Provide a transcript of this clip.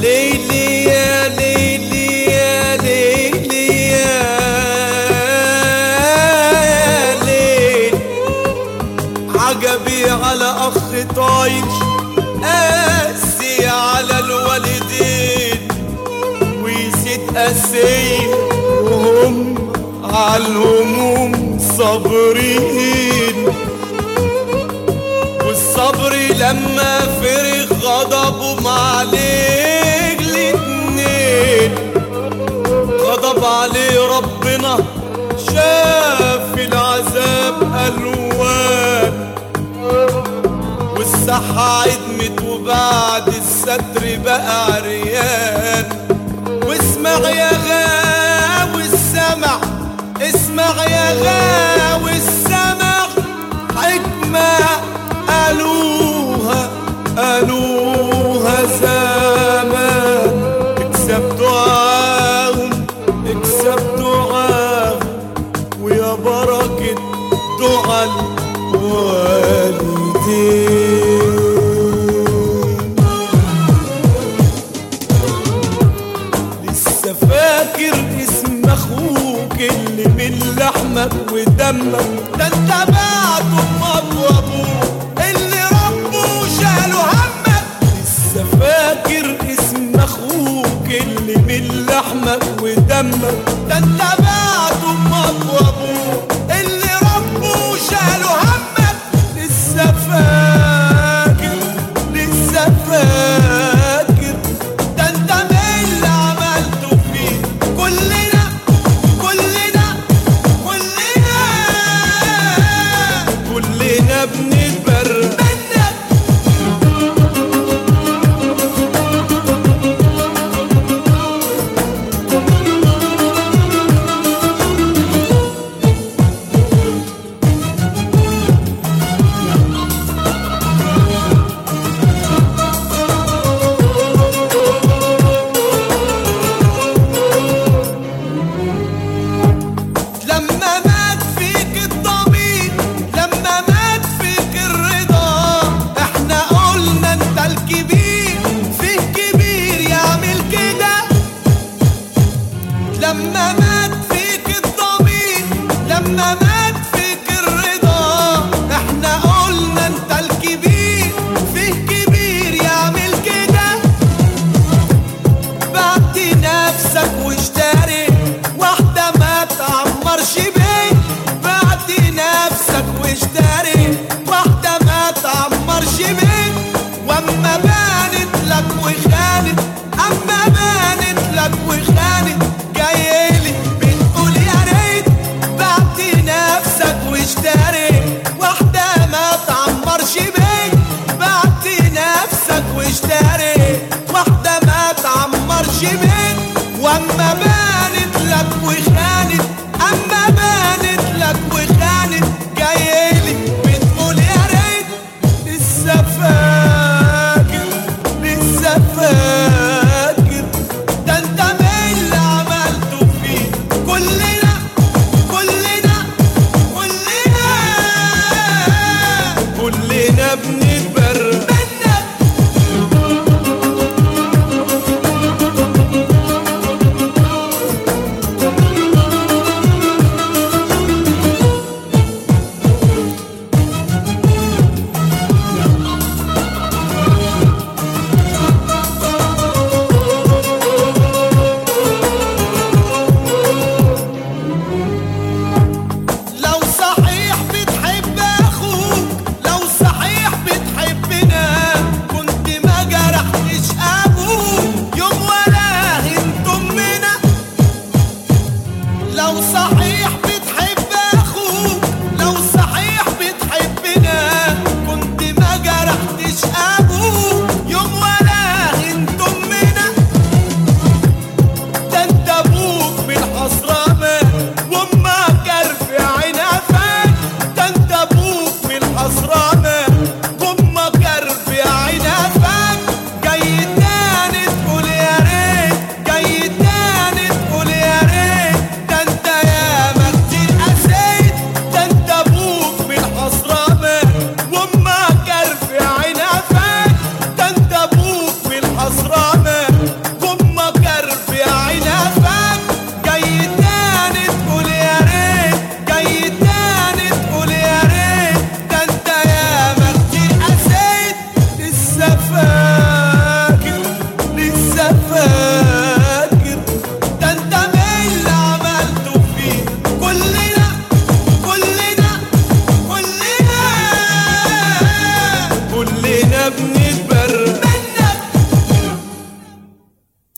ليلي يا ليلي يا ليلي يا ليل عجبي على اخ طايش قاسي على الوالدين ويزيد قاسي وهم على الهموم صابرين والصبر لما فرغ غضبهم عليك الاتنين غضب عليه ربنا شاف العذاب الوان والصحة عدمت وبعد الستر بقى عريان واسمع يا غاوي السمع اسمع يا غاوي السمع حكمة قالوها قالوها زمان اكسب دعاهم اكسب دعاهم ويا بركة دعاء الوالدين لسه فاكر اسم اخوك اللي من لحمك ودمك ده انت بعد امك وابوك اللي ربه شالوا همك لسه فاكر اسم اخوك اللي من لحمك ودمك ده انت بعد امك وابوك اللي ربه شالوا همك لسه فاكر لسه فاكر ده انت من اللي عملته فيه كلنا كلنا كلنا كلنا بنتبرى منك لما مات فيك الضمير لما مات فيك الرضا احنا قلنا انت الكبير فيه كبير يعمل كده لما مات فيك الضمير لما مات فيك الرضا احنا قلنا انت الكبير فيه كبير يعمل كده بعت نفسك واشتري واحدة ما تعمرش بيت بعت نفسك واشتري واحدة ما تعمرش بيت واما بانت لك وخانت اما بانت لك وخانت جايلي بتقول يا ريت بعت نفسك واشتري واحدة ما تعمرش بيت بعت نفسك واشتري واحدة ما تعمرش بيت واما بانت لك وخانت اما بانت لك وخانت جايلي بتقول يا ريت لسه فاكر لسه فاكر ده انت من اللي عملته فيه كلنا كلنا كلنا كلنا بنتبرى منك بنتبرى